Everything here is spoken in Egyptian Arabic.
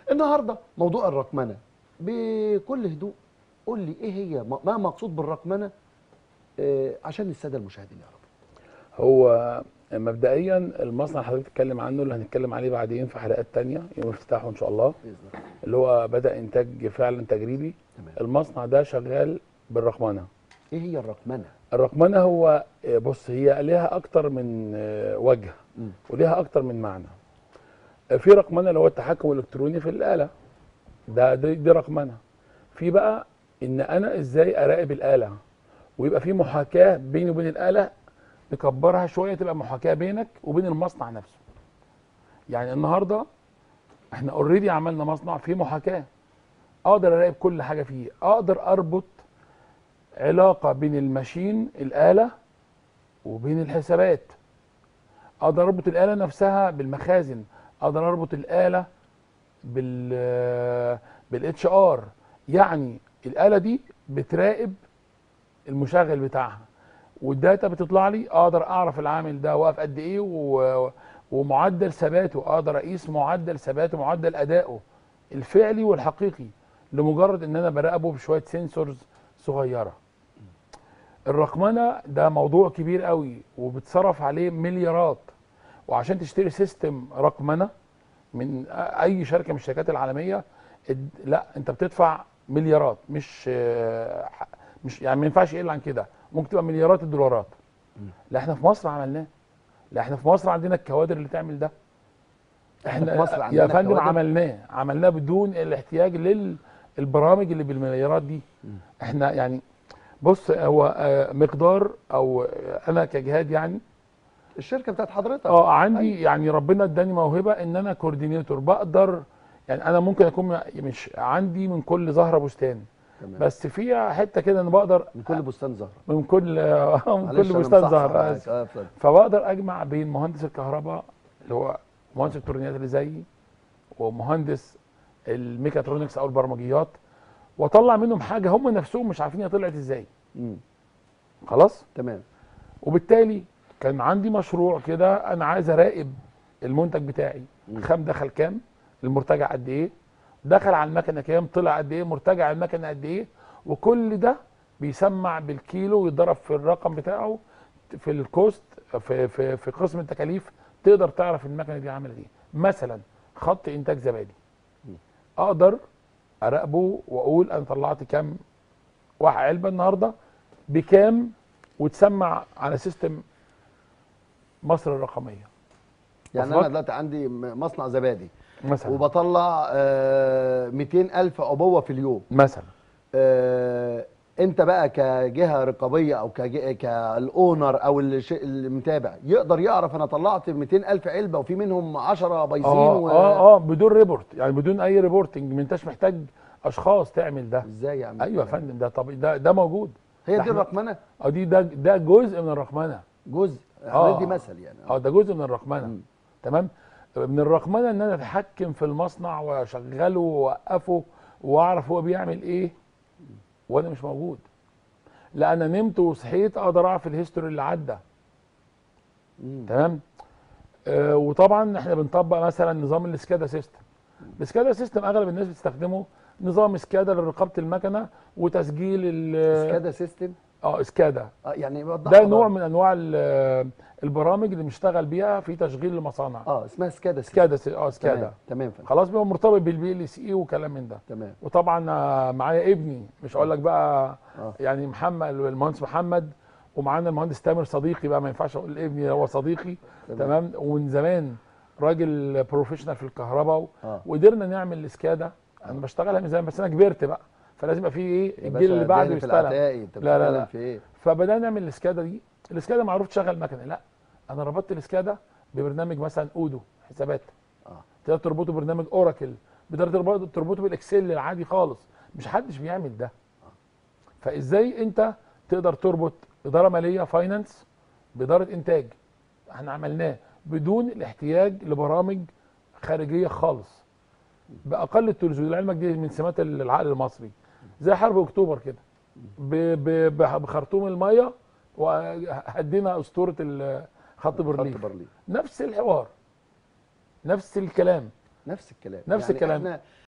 النهارده موضوع الرقمنه بكل هدوء قول لي ايه هي ما مقصود بالرقمنه آه، عشان الساده المشاهدين يعرفوا هو مبدئيا المصنع اللي حضرتك بتتكلم عنه اللي هنتكلم عليه بعدين في حلقات تانية يوم افتتاحه ان شاء الله باذن الله اللي هو بدا انتاج فعلا تجريبي تمام المصنع ده شغال بالرقمنه ايه هي الرقمنه الرقمنه هو آه، بص هي ليها اكتر من آه، وجه مم. وليها اكتر من معنى آه، في رقمنه اللي هو التحكم الالكتروني في الاله ده دي, دي رقمنه في بقى ان انا ازاي اراقب الاله ويبقى في محاكاه بيني وبين الاله نكبرها شويه تبقى محاكاه بينك وبين المصنع نفسه يعني النهارده احنا اوريدي عملنا مصنع فيه محاكاه اقدر اراقب كل حاجه فيه اقدر اربط علاقه بين الماشين الاله وبين الحسابات اقدر اربط الاله نفسها بالمخازن اقدر اربط الاله بال بالاتش ار يعني الاله دي بتراقب المشغل بتاعها والداتا بتطلع لي اقدر اعرف العامل ده واقف قد ايه و... ومعدل ثباته اقدر اقيس معدل ثباته معدل ادائه الفعلي والحقيقي لمجرد ان انا براقبه بشويه سنسورز صغيره الرقمنه ده موضوع كبير قوي وبتصرف عليه مليارات وعشان تشتري سيستم رقمنه من اي شركه من الشركات العالميه اد- لا انت بتدفع مليارات مش آه، ح- مش يعني ما ينفعش يقل عن كده ممكن تبقى مليارات الدولارات لا احنا في مصر عملناه لا احنا في مصر عندنا الكوادر اللي تعمل ده إحنا في مصر يا عندنا فندم كوادر؟ عملناه عملناه بدون الاحتياج للبرامج اللي بالمليارات دي احنا يعني بص هو آه، مقدار او آه، انا كجهاد يعني الشركه بتاعت حضرتك اه عندي يعني ربنا اداني موهبه ان انا كوردينيتور بقدر يعني انا ممكن اكون مش عندي من كل زهره بستان تمام. بس فيها حته كده انا بقدر من كل بستان زهره من كل آه، من معلش كل أنا بستان مصحصح زهره معاك. آسف. آه، اتفضل. فبقدر اجمع بين مهندس الكهرباء اللي هو مهندس الالكترونيات اللي زيي ومهندس الميكاترونكس او البرمجيات واطلع منهم حاجه هم نفسهم مش عارفين هي طلعت ازاي مم. خلاص تمام وبالتالي كان عندي مشروع كده انا عايز اراقب المنتج بتاعي الخام دخل كام المرتجع قد ايه دخل على المكنه كام طلع قد ايه مرتجع على المكنه قد ايه وكل ده بيسمع بالكيلو ويتضرب في الرقم بتاعه في الكوست في في في قسم التكاليف تقدر تعرف المكنه دي عملت ايه مثلا خط انتاج زبادي اقدر اراقبه واقول انا طلعت كام واحد علبه النهارده بكام وتسمع على سيستم مصر الرقميه يعني وصلت؟ انا دلوقتي عندي م- مصنع زبادي مثلا وبطلع آه 200 الف عبوه في اليوم مثلا آه انت بقى كجهه رقابيه او كج- كالاونر او الش- المتابع يقدر يعرف انا طلعت 200 الف علبه وفي منهم 10 بايظين اه و... اه اه بدون ريبورت يعني بدون اي ريبورتنج ما انتش محتاج اشخاص تعمل ده ازاي يعني ايوه يا فندم ده طب ده ده موجود هي ده دي إحنا- الرقمنه اه دي ده ده جزء من الرقمنه جزء آه. دي مثل يعني اه ده جزء من الرقمنه مم. تمام من الرقمنه ان انا اتحكم في المصنع واشغله واوقفه واعرف هو بيعمل ايه وانا مش موجود لا انا نمت وصحيت اقدر اعرف الهيستوري اللي عدى مم. تمام آه وطبعا احنا بنطبق مثلا نظام السكادا سيستم السكادا سيستم اغلب الناس بتستخدمه نظام سكادا لرقابه المكنه وتسجيل ال سكادا سيستم اه سكادا آه يعني وضح ده لي نوع برضه. من انواع ال- البرامج اللي بنشتغل بيها في تشغيل المصانع اه اسمها سكادا سيستم سكادا س- اه سكادا تمام تمام فندم. خلاص بيبقى مرتبط بالبي ال سي وكلام من ده تمام وطبعا آه، معايا ابني مش هقول لك بقى آه. يعني محمد المهندس محمد ومعانا المهندس تامر صديقي بقى ما ينفعش اقول ابني هو صديقي تمام. تمام ومن زمان راجل بروفيشنال في الكهرباء اه وقدرنا نعمل السكادا انا بشتغلها من زمان بس انا كبرت بقى فلازم يبقى في ايه يا الجيل اللي باشا بعده اداني في يشتغل العتاقي انت لا، لا، بتتكلم لا. في ايه فبدانا نعمل السكادا دي السكادا معروف تشغل مكنه لا انا ربطت السكادا ببرنامج مثلا اودو حسابات اه تقدر تربطه برنامج اوراكل تقدر تربطه تربطه بالاكسل العادي خالص مش حدش بيعمل ده فازاي انت تقدر تربط اداره ماليه فاينانس باداره انتاج احنا عملناه بدون الاحتياج لبرامج خارجيه خالس باقل التولز لعلمك دي من سمات العقل المصري زي حرب اكتوبر كده ب- ب- ب- بخرطوم الميه وهدينا اسطوره ال- خط برلين خط برلين نفس الحوار نفس الكلام نفس الكلام نفس يعني الكلام. احنا